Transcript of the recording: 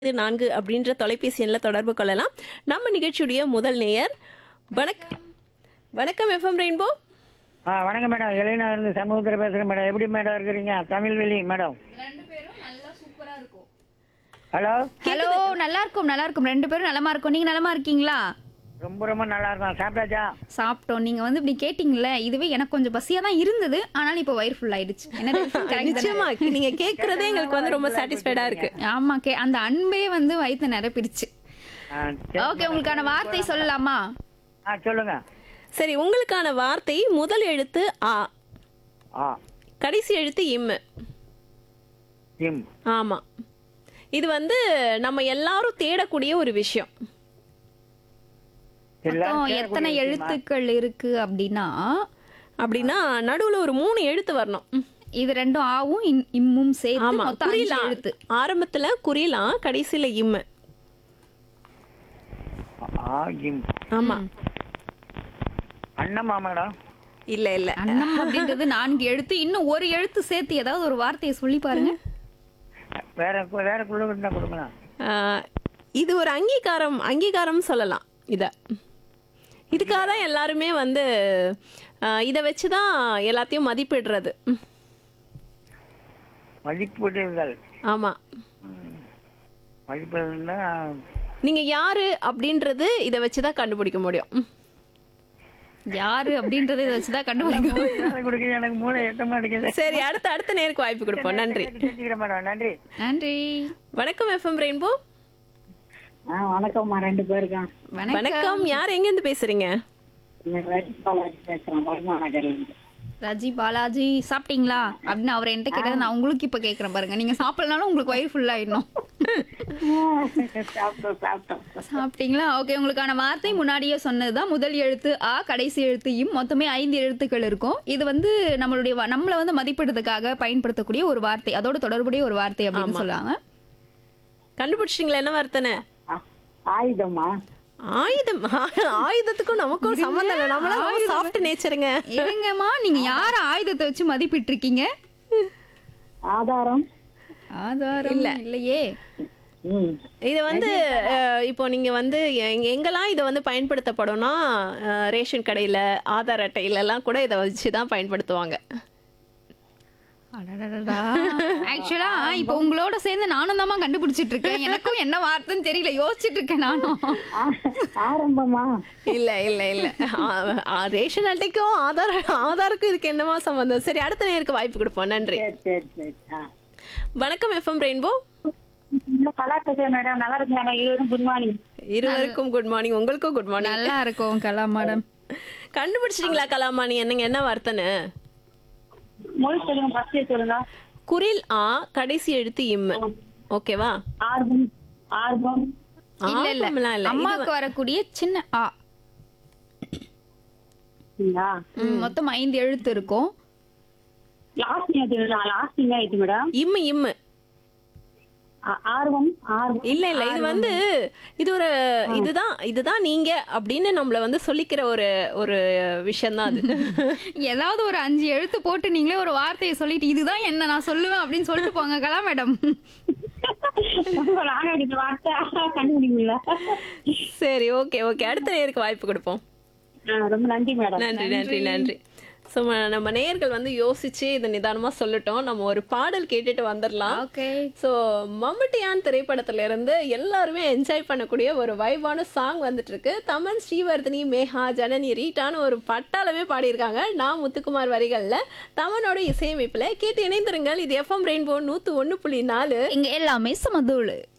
இது நான்கு அப்படின்ற தொலைபேசி எண்ணில் தொடர்பு கொள்ளலாம் நம்ம நிகழ்ச்சியுடைய முதல் நேயர் வணக்கம் வணக்கம் எஃப்எம் ரெயின்போ ஆ வணக்கம் மேடம் இளைஞா இருந்து சமூகத்தில் பேசுகிறேன் மேடம் எப்படி மேடம் இருக்கிறீங்க தமிழ்வெளி மேடம் ஹலோ ஹலோ நல்லா இருக்கும் நல்லா இருக்கும் ரெண்டு பேரும் நலமா இருக்கும் நீங்க நலமா இருக்கீங்களா ரொம்ப ரொம்ப நல்லா இருக்கும் சாப்பிட்டாச்சா சாப்பிட்டோம் நீங்க வந்து இப்படி கேட்டீங்கல்ல இதுவே எனக்கு கொஞ்சம் பசியா தான் இருந்தது ஆனாலும் இப்போ வயிறு ஃபுல் ஆயிடுச்சு என்ன correct தானே? நிச்சயமா நீங்க கேக்குறதே எங்களுக்கு வந்து ரொம்ப சாட்டிஸ்ஃபைடா இருக்கு ஆமா கே அந்த அன்பே வந்து வயிற்று நிரப்பிடுச்சு ஆ சரி. ஓகே உங்களுக்கான வார்த்தை சொல்லலாமா ஆ சொல்லுங்க சரி உங்களுக்கான வார்த்தை முதல் எழுத்து ஆ ஆ கடைசி எழுத்து இம்மு இம் ஆமா இது வந்து நம்ம எல்லாரும் தேடக்கூடிய ஒரு விஷயம் எல்லாரும் மொத்தம் கேட்கக்கூடிய எத்தனை விஷயமா? எழுத்துக்கள் இருக்கு அப்படின்னா அப்படின்னா நடுவுல ஒரு மூணு எழுத்து வரணும் ம். இது ரெண்டும் ஆவும் இன்- இம்மும் சேர்த்து ஆமா மொத்தம் அஞ்சு குறிலா எழுத்து ஆரம்பத்துல குறிலா கடைசியில இம்மு ஆ இம் ஆமா அண்ணம்மா மேடம் இல்ல இல்ல அன்னம் அப்படின்றது நான்கு எழுத்து இன்னும் ஒரு எழுத்து சேர்த்து ஏதாவது ஒரு வார்த்தையை சொல்லி பாருங்க வேற கு- வேற குழு இருந்தால் கொடுக்கலாம் ஆஹ், இது ஒரு அங்கீகாரம் அங்கீகாரம் சொல்லலாம் இத இதுக்காக தான் எல்லாருமே வந்து ஆஹ், இத வச்சு தான் எல்லாத்தையும் மதிப்பிடுறது ம், மதிப்பீடுகள் ஆமா மதிப்பீடுன்னா நீங்க யாரு அப்படின்றது இத வச்சு தான் கண்டுபிடிக்க முடியும் ம். யாரு அப்படின்றத இதை வச்சுதான் கண்டுபிடிக்கும் வேலை கொடுக்குது எனக்கு மூளை எட்ட மாட்டேங்குது சரி அடுத்த அடுத்த நேருக்கு வாய்ப்பு கொடுப்போம் நன்றி செஞ்சுக்கிறேன் மேடம் நன்றி நன்றி வணக்கம் எஃப்எம் ரெயின்போ ஆ வணக்கம்மா ரெண்டு பேருக்கும் வணக்கம் வணக்கம் யார் எங்க இருந்து பேசுறீங்க ரஜி பாலாஜி பேசுறேன் வருமா நகர்லேருந்து ராஜி பாலாஜி சாப்பிட்டீங்களா அப்படின்னு அவர் என்கிட்ட கேட்டதை நான் உங்களுக்கு இப்ப கேக்குறேன் பாருங்க நீங்க சாப்பிடலனாலும் உங்களுக்கு வயிறு ஃபுல் ஆயிடணும் சாப்பிட்டோம் சாப்பிட்டோம் சாப்பிட்டீங்களா ஓகே உங்களுக்கான வார்த்தை முன்னாடியே சொன்னதுதான் முதல் எழுத்து ஆ கடைசி எழுத்து இம் மொத்தமே ஐந்து எழுத்துக்கள் இருக்கும் இது வந்து நம்மளுடைய வ- நம்மள வந்து மதிப்பிடுறதுக்காக பயன்படுத்தக்கூடிய ஒரு வார்த்தை அதோட தொடர்புடைய ஒரு வார்த்தை அப்படின்னு சொல்லுவாங்க கண்டுபிடிச்சிட்டீங்களா என்ன வார்த்தைன்னு ஆ- ஆயுதமா ஆயுதம் ஆயுதத்துக்கும் நமக்கும் சம்மந்தம் இல்லை நம்மளாம் சாஃப்ட் நேச்சருங்க இருங்கம்மா நீங்க யார ஆயுதத்தை வச்சு மதிப்பிட்டு இருக்கீங்க ஆதாரம் ஆதாரம் இல்ல இல்லையே ம் இது வந்து அஹ், இப்போ நீங்க வந்து எங்க- எங்கெல்லாம் இதை வந்து பயன்படுத்தப்படும்னா அஹ், ரேஷன் கடையில ஆதார் அட்டையில எல்லாம் கூட இதை வச்சு தான் பயன்படுத்துவாங்க ஆக்சுவலா இப்ப உங்களோட சேர்ந்து நானும் தான் கண்டுபிடிச்சிட்டு இருக்கேன் எனக்கும் என்ன வார்த்தைன்னு தெரியல யோசிச்சுட்டு இருக்கேன் நானும் ஆ- ஆரம்பமா இல்ல இல்ல இல்ல ஆ- ஆ, ரேஷன் அட்டைக்கும் ஆதார் ஆதாருக்கும் இதுக்கு என்னமா சம்பந்தம் சரி அடுத்த நேருக்கு வாய்ப்பு கொடுப்போம் நன்றி சரி சரி சரி ஆ வணக்கம் எஃப்எம் ரெயின்போ கலா பேசுறேன் மேடம் நல்லா இருக்கு மேடம் இருவரும் குட் மார்னிங் இருவருக்கும் குட் மார்னிங் உங்களுக்கும் குட் மார்னிங் நல்லா இருக்கும் கலா மேடம் கண்டுபிடிச்சிட்டீங்களா கலாமாணி என்னங்க என்ன வார்த்தைன்னு மொழி சொல்லுங்க ஃபர்ஸ்ட் சொல்லுங்க குரில் ஆ கடைசி எழுத்து இம்மு ஓகேவா ஆர்வம் ஆர்வம் இல்ல இல்ல ஆர்வம்லாம் இல்ல. இது அம்மாக்கு வரக்கூடிய சின்ன ஆ இல்லா ம், மொத்தம் ஐந்து எழுத்து இருக்கும் லாஸ்ட் நேற்று லாஸ்ட் என்ன ஆயிடுச்சு மேடம் இம்மு இம்மு ஆ- ஆர்வம் ஆர்வம் இல்ல இல்ல இது வந்து இது ஒரு இதுதான் இதுதான் நீங்க அப்படின்னு நம்மள வந்து சொல்லிக்கிற ஒரு ஒரு விஷயம் தான் அது ஏதாவது ஒரு அஞ்சு எழுத்து போட்டு நீங்களே ஒரு வார்த்தையை சொல்லிட்டு இதுதான் என்ன நான் சொல்லுவேன் அப்படின்னு சொல்லிட்டு போங்க கலா மேடம் நாங்க இந்த வார்த்தை கண்டுபிடிக்கல சரி ஓகே ஓகே அடுத்த நேருக்கு வாய்ப்பு கொடுப்போம் ஆ, ரொம்ப நன்றி மேடம் நன்றி நன்றி நன்றி ஸோ நம்ம நேயர்கள் வந்து யோசிச்சு இதை நிதானமா சொல்லட்டும் நம்ம ஒரு பாடல் கேட்டுட்டு வந்துடலாம் ஓகே ஸோ மம்முட்டியான் திரைப்படத்துல இருந்து எல்லாருமே என்ஜாய் பண்ணக்கூடிய ஒரு வைபான சாங் வந்துட்டு இருக்கு தமன் ஸ்ரீவர்தினி மேகா ஜனனி ரீட்டான்னு ஒரு பட்டாளமே பாடியிருக்காங்க நான் முத்துக்குமார் வரிகள்ல தமனோட இசையமைப்புல கேட்டு இணைந்திருங்கள் இது எஃப்எம் ரெயின்போ நூத்து ஒண்ணு புள்ளி நாலு இங்க எல்லாமே சமதூளு